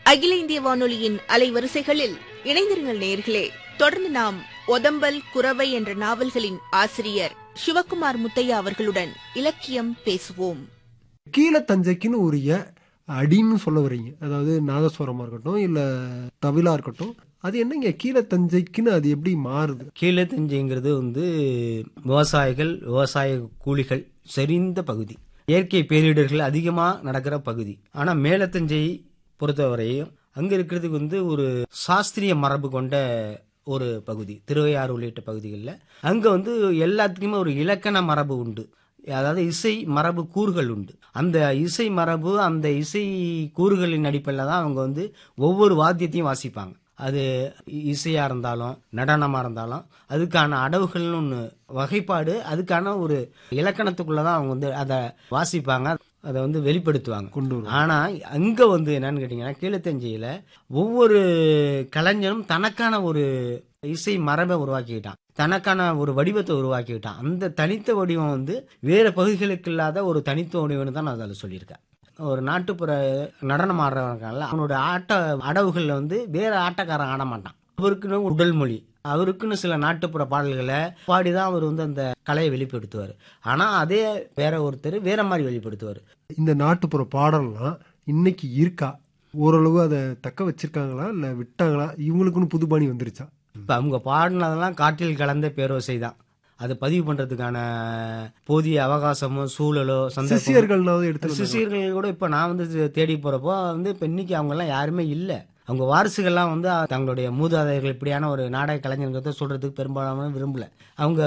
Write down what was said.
அகில இந்திய வானொலியின் அலைவரிசைகளில் இணைந்திருங்கள் நேர்களே தொடர்ந்து நாம் ஒதம்பல் குரவை என்ற நாவல்களின் ஆசிரியர் சிவகுமார் முத்தையா அவர்களுடன் இலக்கியம் பேசுவோம் கீழே தஞ்சைக்குன்னு உரிய அடின்னு சொல்ல வர்றீங்க அதாவது நாதஸ்வரமா இருக்கட்டும் இல்ல தவிலா இருக்கட்டும் அது என்னங்க கீழே தஞ்சைக்குன்னு அது எப்படி மாறுது கீழே தஞ்சைங்கிறது வந்து விவசாயிகள் விவசாய கூலிகள் செறிந்த பகுதி இயற்கை பேரிடர்கள் அதிகமாக நடக்கிற பகுதி ஆனால் மேலத்தஞ்சை பொறுத்தவரையும் அங்கே இருக்கிறதுக்கு வந்து ஒரு சாஸ்திரிய மரபு கொண்ட ஒரு பகுதி திருவையாறு உள்ளிட்ட பகுதிகளில் அங்கே வந்து எல்லாத்துக்குமே ஒரு இலக்கண மரபு உண்டு அதாவது இசை மரபு கூறுகள் உண்டு அந்த இசை மரபு அந்த இசை கூறுகளின் அடிப்படையில் தான் அவங்க வந்து ஒவ்வொரு வாத்தியத்தையும் வாசிப்பாங்க அது இசையா இருந்தாலும் நடனமா இருந்தாலும் அதுக்கான அடவுகள்னு ஒன்று வகைப்பாடு அதுக்கான ஒரு இலக்கணத்துக்குள்ள தான் அவங்க வந்து அதை வாசிப்பாங்க அதை வந்து வெளிப்படுத்துவாங்க கொண்டு வரும் ஆனா அங்க வந்து என்னன்னு கேட்டீங்கன்னா கீழத்தஞ்சையில ஒவ்வொரு கலைஞரும் தனக்கான ஒரு இசை மரபை உருவாக்கிக்கிட்டான் தனக்கான ஒரு வடிவத்தை உருவாக்கிக்கிட்டான் அந்த தனித்த வடிவம் வந்து வேற பகுதிகளுக்கு இல்லாத ஒரு தனித்த வடிவம்னு தான் நான் அதில் சொல்லியிருக்கேன் ஒரு நாட்டுப்புற நடனம் ஆடுறவங்கல்ல அவனோட ஆட்ட அடவுகளில் வந்து வேற ஆட்டக்காரன் ஆட மாட்டான் அவருக்குன்னு உடல் மொழி அவருக்குன்னு சில நாட்டுப்புற பாடல்களை பாடிதான் அவர் வந்து அந்த கலையை வெளிப்படுத்துவார் ஆனா அதே வேற ஒருத்தர் வேற மாதிரி வெளிப்படுத்துவார் இந்த நாட்டுப்புற பாடல்லாம் இன்னைக்கு இருக்கா ஓரளவு அதை தக்க வச்சிருக்காங்களா இல்ல விட்டாங்களா இவங்களுக்குன்னு புது பாணி வந்துருச்சா இப்போ அவங்க பாடினதெல்லாம் காற்றில் கலந்த பேரோசை தான் அது பதிவு பண்றதுக்கான போதிய அவகாசமோ சூழலோ சந்தர்ப்பமோ சிஷியர்கள்னாவது எடுத்து வந்தாங்க. சிஷியர்கள் கூட இப்ப நான் வந்து தேடி போறப்போ வந்து இப்ப இன்னைக்கு அவங்க எல்லாம் யாருமே இல்ல அவங்க வாரிசுகள்லாம் வந்து தங்களுடைய மூதாதையர்கள் இப்படியான ஒரு நாடக கலைஞர்கிறத சொல்றதுக்கு பெரும்பாலான விரும்பல அவங்க